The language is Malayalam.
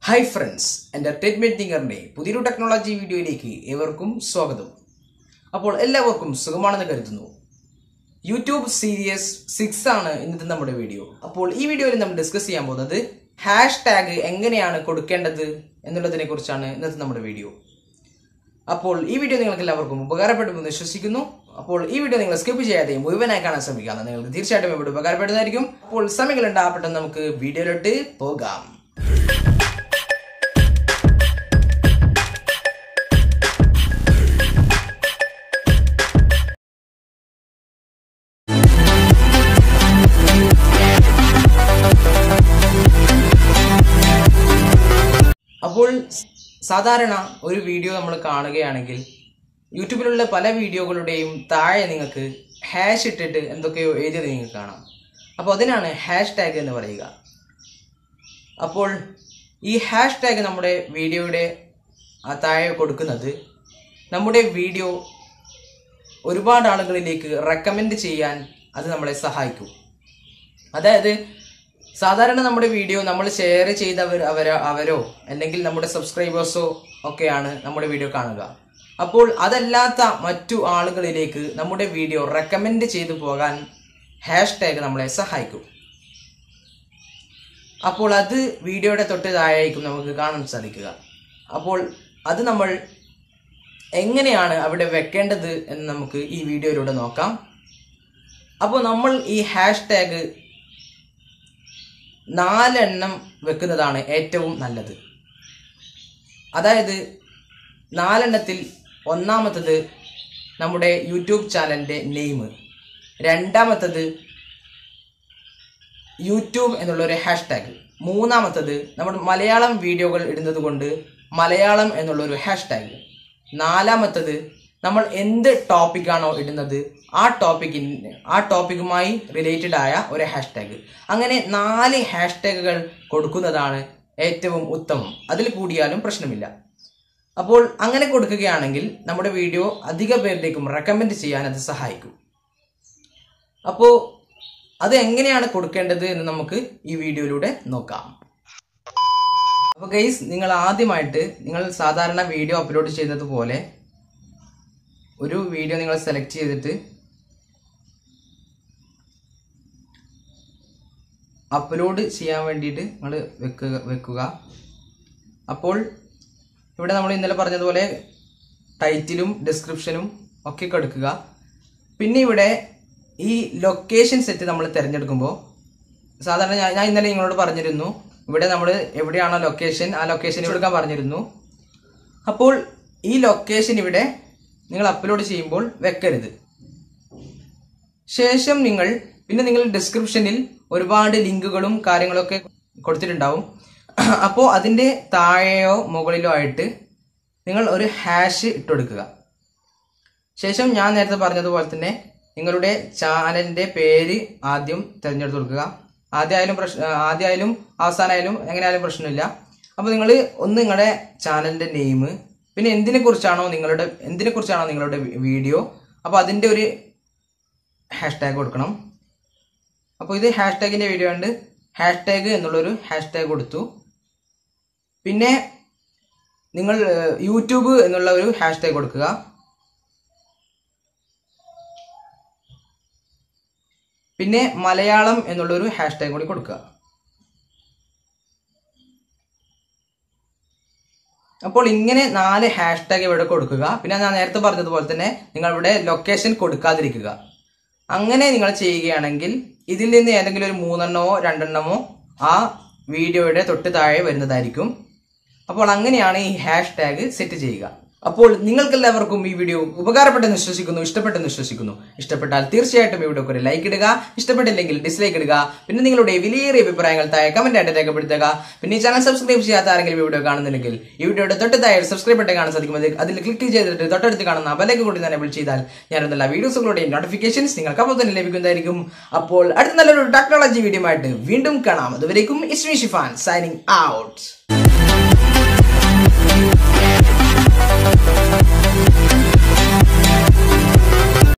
ഹായ് ഫ്രണ്ട്സ് എൻ്റർടൈൻമെൻറ്റ് തിങ്കറിൻ്റെ പുതിയൊരു ടെക്നോളജി വീഡിയോയിലേക്ക് ഏവർക്കും സ്വാഗതം അപ്പോൾ എല്ലാവർക്കും സുഖമാണെന്ന് കരുതുന്നു യൂട്യൂബ് സീരീസ് സിക്സ് ആണ് ഇന്നത്തെ നമ്മുടെ വീഡിയോ അപ്പോൾ ഈ വീഡിയോയിൽ നമ്മൾ ഡിസ്കസ് ചെയ്യാൻ പോകുന്നത് ഹാഷ് ടാഗ് എങ്ങനെയാണ് കൊടുക്കേണ്ടത് എന്നുള്ളതിനെ കുറിച്ചാണ് ഇന്നത്തെ നമ്മുടെ വീഡിയോ അപ്പോൾ ഈ വീഡിയോ നിങ്ങൾക്ക് എല്ലാവർക്കും ഉപകാരപ്പെടുമെന്ന് വിശ്വസിക്കുന്നു അപ്പോൾ ഈ വീഡിയോ നിങ്ങൾ സ്കിപ്പ് ചെയ്യാതെ മുഴുവനായി കാണാൻ ശ്രമിക്കാം നിങ്ങൾക്ക് തീർച്ചയായിട്ടും ഇവിടെ ഉപകാരപ്പെടുന്നതായിരിക്കും അപ്പോൾ സമയങ്ങളുണ്ട് ആ പെട്ടെന്ന് നമുക്ക് വീഡിയോയിലോട്ട് പോകാം അപ്പോൾ സാധാരണ ഒരു വീഡിയോ നമ്മൾ കാണുകയാണെങ്കിൽ യൂട്യൂബിലുള്ള പല വീഡിയോകളുടെയും താഴെ നിങ്ങൾക്ക് ഹാഷ് ഇട്ടിട്ട് എന്തൊക്കെയോ എഴുതിയത് നിങ്ങൾക്ക് കാണാം അപ്പോൾ അതിനാണ് ഹാഷ് ടാഗ് എന്ന് പറയുക അപ്പോൾ ഈ ഹാഷ് ടാഗ് നമ്മുടെ വീഡിയോയുടെ ആ താഴെ കൊടുക്കുന്നത് നമ്മുടെ വീഡിയോ ഒരുപാട് ആളുകളിലേക്ക് റെക്കമെൻഡ് ചെയ്യാൻ അത് നമ്മളെ സഹായിക്കും അതായത് സാധാരണ നമ്മുടെ വീഡിയോ നമ്മൾ ഷെയർ ചെയ്തവർ അവരോ അവരോ അല്ലെങ്കിൽ നമ്മുടെ സബ്സ്ക്രൈബേഴ്സോ ഒക്കെയാണ് നമ്മുടെ വീഡിയോ കാണുക അപ്പോൾ അതല്ലാത്ത മറ്റു ആളുകളിലേക്ക് നമ്മുടെ വീഡിയോ റെക്കമെൻഡ് ചെയ്തു പോകാൻ ഹാഷ് ടാഗ് നമ്മളെ സഹായിക്കും അപ്പോൾ അത് വീഡിയോയുടെ തൊട്ട് താഴേക്കും നമുക്ക് കാണാൻ സാധിക്കുക അപ്പോൾ അത് നമ്മൾ എങ്ങനെയാണ് അവിടെ വെക്കേണ്ടത് എന്ന് നമുക്ക് ഈ വീഡിയോയിലൂടെ നോക്കാം അപ്പോൾ നമ്മൾ ഈ ഹാഷ് ടാഗ് നാലെണ്ണം വെക്കുന്നതാണ് ഏറ്റവും നല്ലത് അതായത് നാലെണ്ണത്തിൽ ഒന്നാമത്തത് നമ്മുടെ യൂട്യൂബ് ചാനലിൻ്റെ നെയിം രണ്ടാമത്തത് യൂട്യൂബ് എന്നുള്ള ഒരു ഹാഷ് ടാഗ് മൂന്നാമത്തത് നമ്മുടെ മലയാളം വീഡിയോകൾ ഇടുന്നത് കൊണ്ട് മലയാളം എന്നുള്ള ഒരു ഹാഷ് ടാഗ് നാലാമത്തത് നമ്മൾ എന്ത് ടോപ്പിക്കാണോ ഇടുന്നത് ആ ടോപ്പിക്കിന് ആ ടോപ്പിക്കുമായി റിലേറ്റഡ് ആയ ഒരു ഹാഷ് ടാഗ് അങ്ങനെ നാല് ഹാഷ് ടാഗുകൾ കൊടുക്കുന്നതാണ് ഏറ്റവും ഉത്തമം അതിൽ കൂടിയാലും പ്രശ്നമില്ല അപ്പോൾ അങ്ങനെ കൊടുക്കുകയാണെങ്കിൽ നമ്മുടെ വീഡിയോ അധിക പേരിലേക്കും റെക്കമെൻഡ് ചെയ്യാൻ അത് സഹായിക്കും അപ്പോൾ അത് എങ്ങനെയാണ് കൊടുക്കേണ്ടത് എന്ന് നമുക്ക് ഈ വീഡിയോയിലൂടെ നോക്കാം അപ്പോൾ ഗൈസ് നിങ്ങൾ ആദ്യമായിട്ട് നിങ്ങൾ സാധാരണ വീഡിയോ അപ്ലോഡ് ചെയ്യുന്നത് പോലെ ഒരു വീഡിയോ നിങ്ങൾ സെലക്ട് ചെയ്തിട്ട് അപ്ലോഡ് ചെയ്യാൻ വേണ്ടിയിട്ട് നിങ്ങൾ വെക്കുക വെക്കുക അപ്പോൾ ഇവിടെ നമ്മൾ ഇന്നലെ പറഞ്ഞതുപോലെ ടൈറ്റിലും ഡിസ്ക്രിപ്ഷനും ഒക്കെ കൊടുക്കുക പിന്നെ ഇവിടെ ഈ ലൊക്കേഷൻ സെറ്റ് നമ്മൾ തിരഞ്ഞെടുക്കുമ്പോൾ സാധാരണ ഞാൻ ഞാൻ ഇന്നലെ നിങ്ങളോട് പറഞ്ഞിരുന്നു ഇവിടെ നമ്മൾ എവിടെയാണോ ലൊക്കേഷൻ ആ ലൊക്കേഷൻ കൊടുക്കാൻ പറഞ്ഞിരുന്നു അപ്പോൾ ഈ ലൊക്കേഷൻ ഇവിടെ നിങ്ങൾ അപ്ലോഡ് ചെയ്യുമ്പോൾ വെക്കരുത് ശേഷം നിങ്ങൾ പിന്നെ നിങ്ങൾ ഡിസ്ക്രിപ്ഷനിൽ ഒരുപാട് ലിങ്കുകളും കാര്യങ്ങളൊക്കെ കൊടുത്തിട്ടുണ്ടാവും അപ്പോൾ അതിൻ്റെ താഴെയോ മുകളിലോ ആയിട്ട് നിങ്ങൾ ഒരു ഹാഷ് ഇട്ടുകൊടുക്കുക ശേഷം ഞാൻ നേരത്തെ പറഞ്ഞതുപോലെ തന്നെ നിങ്ങളുടെ ചാനലിൻ്റെ പേര് ആദ്യം തിരഞ്ഞെടുത്ത് കൊടുക്കുക ആദ്യമായാലും പ്രശ്ന ആദ്യമായാലും അവസാനമായാലും എങ്ങനെയായാലും പ്രശ്നമില്ല അപ്പോൾ നിങ്ങൾ ഒന്ന് നിങ്ങളുടെ ചാനലിൻ്റെ നെയിം പിന്നെ എന്തിനെ കുറിച്ചാണോ നിങ്ങളുടെ എന്തിനെ കുറിച്ചാണോ നിങ്ങളുടെ വീഡിയോ അപ്പോൾ അതിൻ്റെ ഒരു ഹാഷ് ടാഗ് കൊടുക്കണം അപ്പോൾ ഇത് ഹാഷ് ടാഗിൻ്റെ വീഡിയോ ഉണ്ട് ഹാഷ് ടാഗ് എന്നുള്ളൊരു ഹാഷ് ടാഗ് കൊടുത്തു പിന്നെ നിങ്ങൾ യൂട്യൂബ് എന്നുള്ള ഒരു ഹാഷ് ടാഗ് കൊടുക്കുക പിന്നെ മലയാളം എന്നുള്ളൊരു ഹാഷ് ടാഗ് കൂടി കൊടുക്കുക അപ്പോൾ ഇങ്ങനെ നാല് ഹാഷ് ടാഗ് ഇവിടെ കൊടുക്കുക പിന്നെ ഞാൻ നേരത്തെ പറഞ്ഞതുപോലെ തന്നെ നിങ്ങൾ ഇവിടെ ലൊക്കേഷൻ കൊടുക്കാതിരിക്കുക അങ്ങനെ നിങ്ങൾ ചെയ്യുകയാണെങ്കിൽ ഇതിൽ നിന്ന് ഏതെങ്കിലും ഒരു മൂന്നെണ്ണമോ രണ്ടെണ്ണമോ ആ വീഡിയോയുടെ തൊട്ട് താഴെ വരുന്നതായിരിക്കും അപ്പോൾ അങ്ങനെയാണ് ഈ ഹാഷ് ടാഗ് സെറ്റ് ചെയ്യുക അപ്പോൾ നിങ്ങൾക്കെല്ലാവർക്കും ഈ വീഡിയോ ഉപകാരപ്പെട്ടെന്ന് വിശ്വസിക്കുന്നു ഇഷ്ടപ്പെട്ടെന്ന് വിശ്വസിക്കുന്നു ഇഷ്ടപ്പെട്ടാൽ തീർച്ചയായിട്ടും ഈ വീഡിയോക്ക് ഒരു ലൈക്ക് ഇടുക ഇഷ്ടപ്പെട്ടില്ലെങ്കിൽ ഡിസ്ലൈക്ക് ഇടുക പിന്നെ നിങ്ങളുടെ വിലയേറിയ അഭിപ്രായങ്ങൾ താഴെ കമന്റ് ആയിട്ട് രേഖപ്പെടുത്തുക പിന്നെ ഈ ചാനൽ സബ്സ്ക്രൈബ് ചെയ്യാത്ത ആരെങ്കിലും വീഡിയോ കാണുന്നില്ലെങ്കിൽ ഈ വീഡിയോയുടെ തൊട്ട് താഴെ സബ്സ്ക്രൈബ് ബട്ടൺ കാണാൻ സാധിക്കും അതിൽ അതിൽ ക്ലിക്ക് ചെയ്തിട്ട് തൊട്ടടുത്ത് കാണുന്ന ബലേക്ക് കൂടി തന്നെ വിളിച്ച് ചെയ്താൽ ഞാൻ എന്നുള്ള വീഡിയോസുകളുടെയും നോട്ടിഫിക്കേഷൻസ് നിങ്ങൾക്ക് അപ്പോൾ തന്നെ ലഭിക്കുന്നതായിരിക്കും അപ്പോൾ അടുത്ത നല്ലൊരു ടെക്നോളജി വീഡിയോ ആയിട്ട് വീണ്ടും കാണാം അതുവരേക്കും ഇസ്മി ഷിഫാൻ സൈനിങ് ഔട്ട്